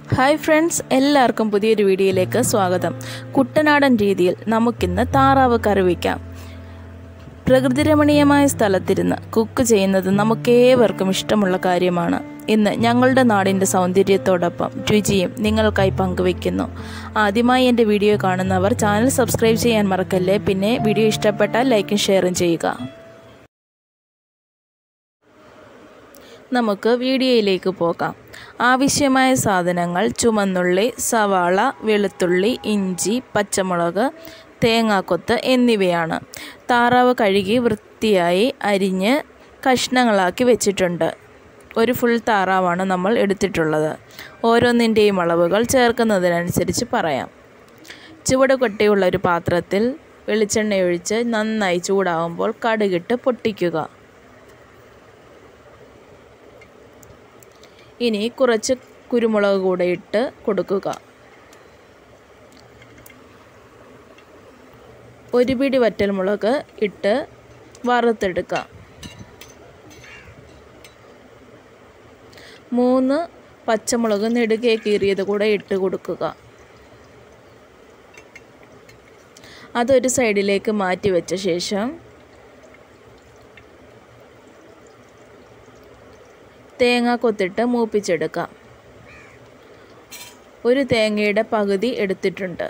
hi friends എല്ലാവർക്കും പുതിയൊരു വീഡിയോയിലേക്ക് സ്വാഗതം കുട്ടനാടൻ രീതിയിൽ നമുക്കിന്ന് താറാവ് കറി വയ്ക്കാം പ്രകൃതിരമണീയമായ സ്ഥലത്തിരുന്ന് കുക്ക് ചെയ്യുന്നത് നമുക്കേവർക്കും ഇഷ്ടമുള്ള കാര്യമാണ് ഇന്ന് ഞങ്ങളുടെ നാടിൻ്റെ സൗന്ദര്യത്തോടൊപ്പം രുചിയും നിങ്ങൾക്കായി പങ്കുവയ്ക്കുന്നു ആദ്യമായി എൻ്റെ വീഡിയോ കാണുന്നവർ ചാനൽ സബ്സ്ക്രൈബ് ചെയ്യാൻ മറക്കല്ലേ പിന്നെ വീഡിയോ ഇഷ്ടപ്പെട്ടാൽ ലൈക്കും ഷെയറും ചെയ്യുക നമുക്ക് വീഡിയോയിലേക്ക് പോകാം ആവശ്യമായ സാധനങ്ങൾ ചുമന്നുള്ളി സവാള വെളുത്തുള്ളി ഇഞ്ചി പച്ചമുളക് തേങ്ങാക്കൊത്ത് എന്നിവയാണ് താറാവ് കഴുകി വൃത്തിയായി അരിഞ്ഞ് കഷ്ണങ്ങളാക്കി വെച്ചിട്ടുണ്ട് ഒരു ഫുൾ താറാവാണ് നമ്മൾ എടുത്തിട്ടുള്ളത് ഓരോന്നിൻ്റെയും അളവുകൾ ചേർക്കുന്നതിനനുസരിച്ച് പറയാം ചുവട് കട്ടിയുള്ള ഒരു പാത്രത്തിൽ വെളിച്ചെണ്ണ ഒഴിച്ച് നന്നായി ചൂടാവുമ്പോൾ കടുകിട്ട് പൊട്ടിക്കുക ഇനി കുറച്ച് കുരുമുളക് കൂടെ ഇട്ട് കൊടുക്കുക ഒരു പിടി വറ്റൽമുളക് ഇട്ട് വറുത്തെടുക്കുക മൂന്ന് പച്ചമുളക് നെടുകെ കീറിയത് കൂടെ ഇട്ട് കൊടുക്കുക അതൊരു സൈഡിലേക്ക് മാറ്റി വെച്ച ശേഷം തേങ്ങ കൊത്തിട്ട് മൂപ്പിച്ചെടുക്കാം ഒരു തേങ്ങയുടെ പകുതി എടുത്തിട്ടുണ്ട്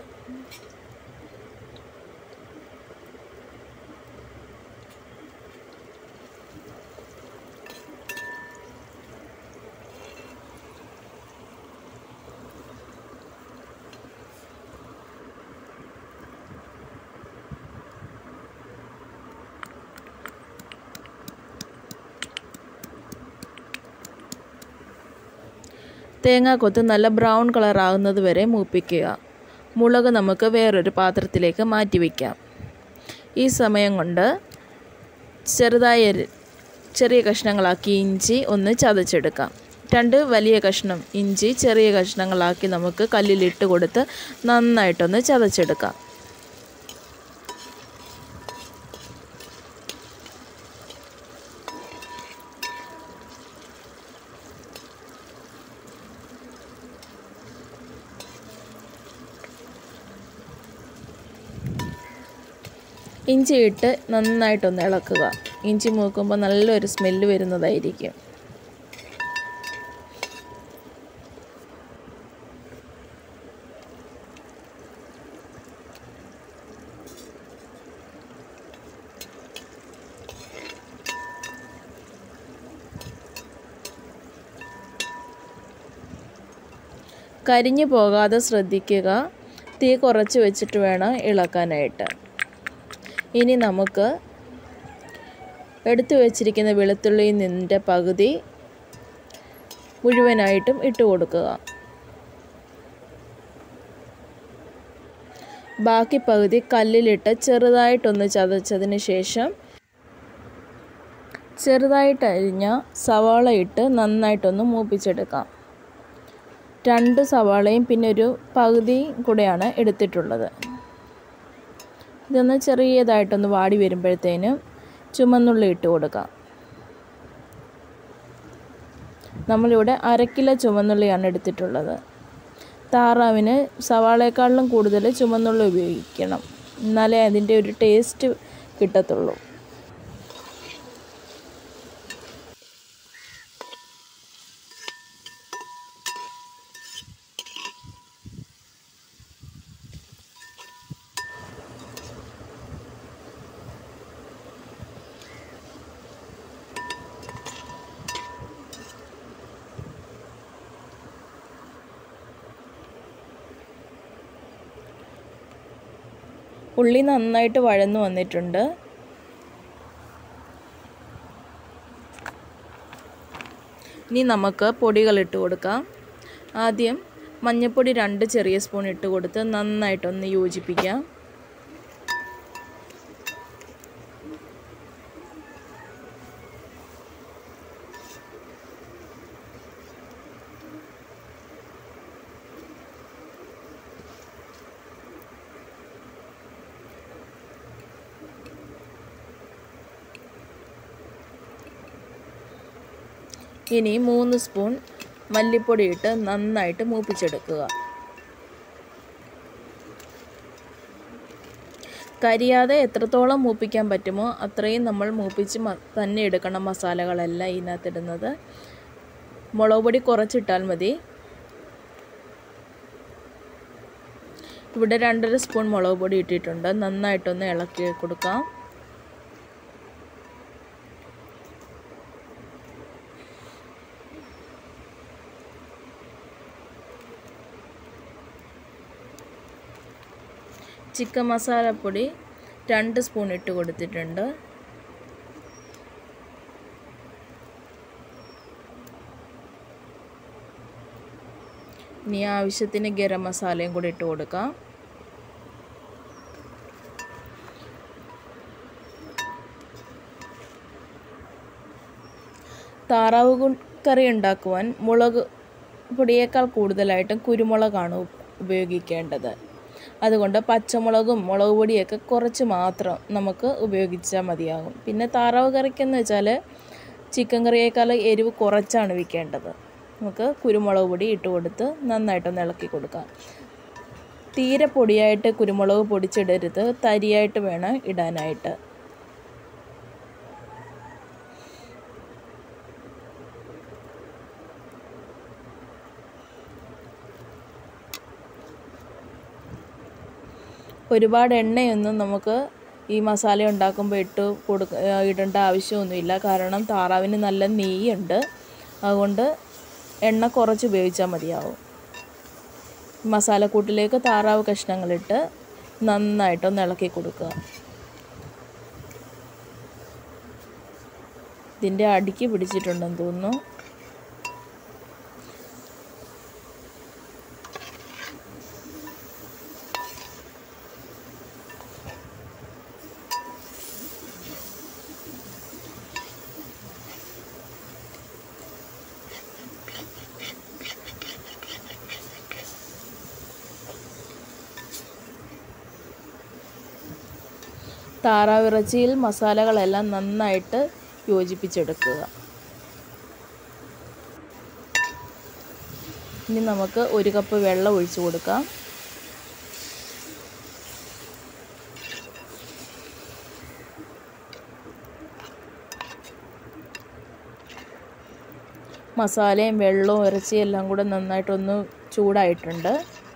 തേങ്ങാക്കൊത്ത് നല്ല ബ്രൗൺ കളർ ആകുന്നത് വരെ മൂപ്പിക്കുക മുളക് നമുക്ക് വേറൊരു പാത്രത്തിലേക്ക് മാറ്റി വയ്ക്കാം ഈ സമയം കൊണ്ട് ചെറുതായി ചെറിയ കഷ്ണങ്ങളാക്കി ഇഞ്ചി ഒന്ന് ചതച്ചെടുക്കാം രണ്ട് വലിയ കഷ്ണം ഇഞ്ചി ചെറിയ കഷ്ണങ്ങളാക്കി നമുക്ക് കല്ലിലിട്ട് കൊടുത്ത് നന്നായിട്ടൊന്ന് ചതച്ചെടുക്കാം ഇഞ്ചി ഇട്ട് നന്നായിട്ടൊന്ന് ഇളക്കുക ഇഞ്ചി മൂക്കുമ്പോൾ നല്ലൊരു സ്മെല്ല് വരുന്നതായിരിക്കും കരിഞ്ഞു പോകാതെ ശ്രദ്ധിക്കുക തീ കുറച്ച് വെച്ചിട്ട് വേണം ഇളക്കാനായിട്ട് ഇനി നമുക്ക് എടുത്തു വച്ചിരിക്കുന്ന വെളുത്തുള്ളിയിൽ നിന്നിൻ്റെ പകുതി മുഴുവനായിട്ടും ഇട്ട് കൊടുക്കുക ബാക്കി പകുതി കല്ലിലിട്ട് ചെറുതായിട്ടൊന്ന് ചതച്ചതിന് ശേഷം ചെറുതായിട്ട് അരിഞ്ഞ സവാള ഇട്ട് നന്നായിട്ടൊന്ന് മൂപ്പിച്ചെടുക്കാം രണ്ട് സവാളയും പിന്നെ ഒരു പകുതിയും കൂടെയാണ് എടുത്തിട്ടുള്ളത് ഇതൊന്ന് ചെറിയതായിട്ടൊന്ന് വാടി വരുമ്പോഴത്തേനും ചുമന്നുള്ളി ഇട്ട് കൊടുക്കാം നമ്മളിവിടെ അര കിലോ ചുമന്നുള്ളിയാണ് എടുത്തിട്ടുള്ളത് താറാവിന് സവാളയെക്കാളിലും കൂടുതൽ ചുമന്നുള്ളി ഉപയോഗിക്കണം എന്നാലേ അതിൻ്റെ ഒരു ടേസ്റ്റ് കിട്ടത്തുള്ളൂ ഉള്ളി നന്നായിട്ട് വഴന്നു വന്നിട്ടുണ്ട് ഇനി നമുക്ക് പൊടികൾ ഇട്ട് കൊടുക്കാം ആദ്യം മഞ്ഞൾപ്പൊടി രണ്ട് ചെറിയ സ്പൂൺ ഇട്ട് കൊടുത്ത് നന്നായിട്ടൊന്ന് യോജിപ്പിക്കാം ഇനി മൂന്ന് സ്പൂൺ മല്ലിപ്പൊടി ഇട്ട് നന്നായിട്ട് മൂപ്പിച്ചെടുക്കുക കരിയാതെ എത്രത്തോളം മൂപ്പിക്കാൻ പറ്റുമോ അത്രയും നമ്മൾ മൂപ്പിച്ച് തന്നെ എടുക്കണം മസാലകളെല്ലാം ഇതിനകത്തിടുന്നത് മുളക് പൊടി കുറച്ചിട്ടാൽ മതി ഇവിടെ രണ്ടര സ്പൂൺ മുളക് പൊടി ഇട്ടിട്ടുണ്ട് നന്നായിട്ടൊന്ന് ഇളക്കി കൊടുക്കാം ചിക്കൻ മസാലപ്പൊടി രണ്ട് സ്പൂൺ ഇട്ട് കൊടുത്തിട്ടുണ്ട് ഇനി ആവശ്യത്തിന് ഗരം മസാലയും കൂടി ഇട്ട് കൊടുക്കാം താറാവ് കറി ഉണ്ടാക്കുവാൻ മുളക് പൊടിയേക്കാൾ കൂടുതലായിട്ടും കുരുമുളകാണ് ഉപയോഗിക്കേണ്ടത് അതുകൊണ്ട് പച്ചമുളകും മുളക് പൊടിയൊക്കെ കുറച്ച് മാത്രം നമുക്ക് ഉപയോഗിച്ചാൽ മതിയാകും പിന്നെ താറാവ് കറിക്കെന്ന് വെച്ചാൽ ചിക്കൻ കറിയേക്കാൾ എരിവ് കുറച്ചാണ് വയ്ക്കേണ്ടത് നമുക്ക് കുരുമുളക് പൊടി ഇട്ട് കൊടുത്ത് നന്നായിട്ടൊന്ന് ഇളക്കി കൊടുക്കാം തീരെ പൊടിയായിട്ട് കുരുമുളക് പൊടിച്ചിടരുത് തരിയായിട്ട് വേണം ഇടാനായിട്ട് ഒരുപാട് എണ്ണയൊന്നും നമുക്ക് ഈ മസാല ഉണ്ടാക്കുമ്പോൾ ഇട്ട് കൊടുക്ക ഇടേണ്ട ആവശ്യമൊന്നുമില്ല കാരണം താറാവിന് നല്ല നെയ്യുണ്ട് അതുകൊണ്ട് എണ്ണ കുറച്ച് ഉപയോഗിച്ചാൽ മതിയാവും മസാലക്കൂട്ടിലേക്ക് താറാവ് കഷ്ണങ്ങളിട്ട് നന്നായിട്ടൊന്ന് ഇളക്കി കൊടുക്കുക ഇതിൻ്റെ അടിക്ക് പിടിച്ചിട്ടുണ്ടെന്ന് തോന്നുന്നു താറാവിറച്ചിയിൽ മസാലകളെല്ലാം നന്നായിട്ട് യോജിപ്പിച്ചെടുക്കുക ഇനി നമുക്ക് ഒരു കപ്പ് വെള്ളം ഒഴിച്ചു കൊടുക്കാം മസാലയും വെള്ളവും ഇറച്ചിയും എല്ലാം കൂടെ നന്നായിട്ടൊന്ന് ചൂടായിട്ടുണ്ട്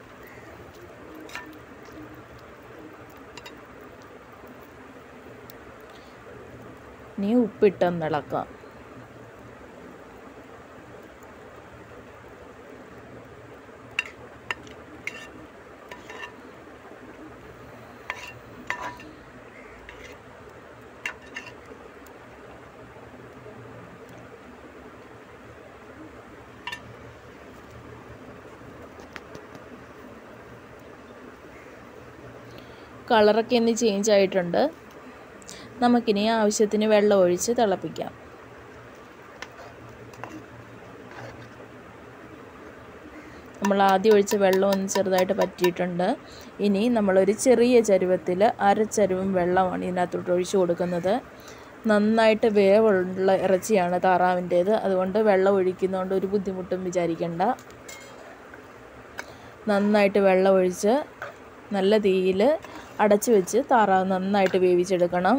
ഇനി ഉപ്പിട്ടൊന്ന് ഇളക്കാം കളറൊക്കെ ഒന്ന് ചേഞ്ച് ആയിട്ടുണ്ട് നമുക്കിനി ആവശ്യത്തിന് വെള്ളം ഒഴിച്ച് തിളപ്പിക്കാം നമ്മൾ ആദ്യം ഒഴിച്ച വെള്ളം ഒന്ന് ചെറുതായിട്ട് പറ്റിയിട്ടുണ്ട് ഇനി നമ്മളൊരു ചെറിയ ചരുവത്തിൽ അരച്ചരുവും വെള്ളമാണ് ഇതിനകത്തോട്ട് ഒഴിച്ച് കൊടുക്കുന്നത് നന്നായിട്ട് വേവുള്ള ഇറച്ചിയാണ് താറാവിൻ്റേത് അതുകൊണ്ട് വെള്ളം ഒഴിക്കുന്നതുകൊണ്ട് ഒരു ബുദ്ധിമുട്ടും വിചാരിക്കേണ്ട നന്നായിട്ട് വെള്ളം ഒഴിച്ച് നല്ല തീയിൽ അടച്ചു വെച്ച് താറാവ് നന്നായിട്ട് വേവിച്ചെടുക്കണം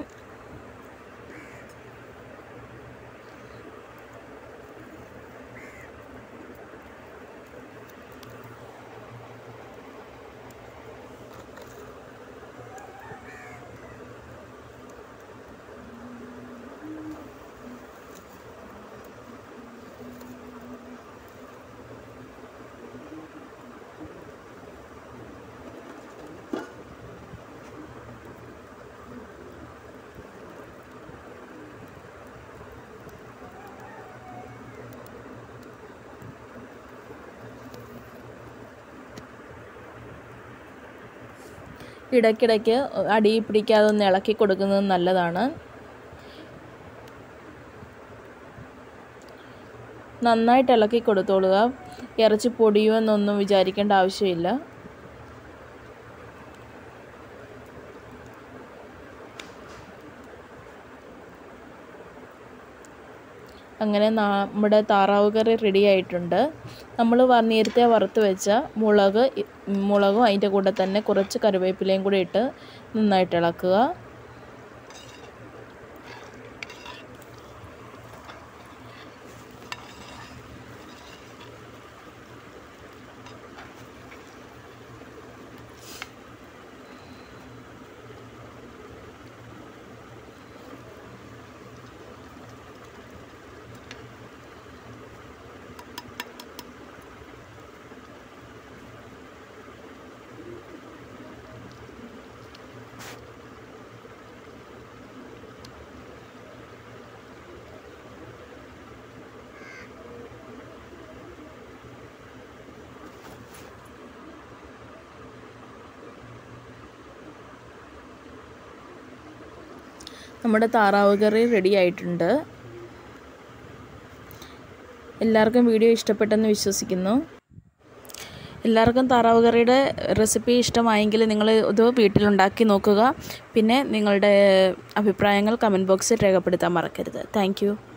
ഇടയ്ക്കിടയ്ക്ക് അടി പിടിക്കാതെ ഒന്ന് ഇളക്കി കൊടുക്കുന്നത് നല്ലതാണ് നന്നായിട്ട് ഇളക്കി കൊടുത്തോളുക ഇറച്ചി പൊടിയുമെന്നൊന്നും വിചാരിക്കേണ്ട ആവശ്യമില്ല അങ്ങനെ നമ്മുടെ താറാവ് കറി റെഡി ആയിട്ടുണ്ട് നമ്മൾ നേരത്തെ വറുത്ത് വെച്ച മുളക് മുളകും അതിൻ്റെ കൂടെ തന്നെ കുറച്ച് കറിവേപ്പിലയും കൂടി ഇട്ട് നന്നായിട്ട് ഇളക്കുക നമ്മുടെ താറാവ് കറി റെഡി ആയിട്ടുണ്ട് എല്ലാവർക്കും വീഡിയോ ഇഷ്ടപ്പെട്ടെന്ന് വിശ്വസിക്കുന്നു എല്ലാവർക്കും താറാവ് കറിയുടെ റെസിപ്പി ഇഷ്ടമായെങ്കിൽ നിങ്ങൾ ഇത് വീട്ടിലുണ്ടാക്കി നോക്കുക പിന്നെ നിങ്ങളുടെ അഭിപ്രായങ്ങൾ കമൻറ്റ് ബോക്സിൽ രേഖപ്പെടുത്താൻ മറക്കരുത് താങ്ക്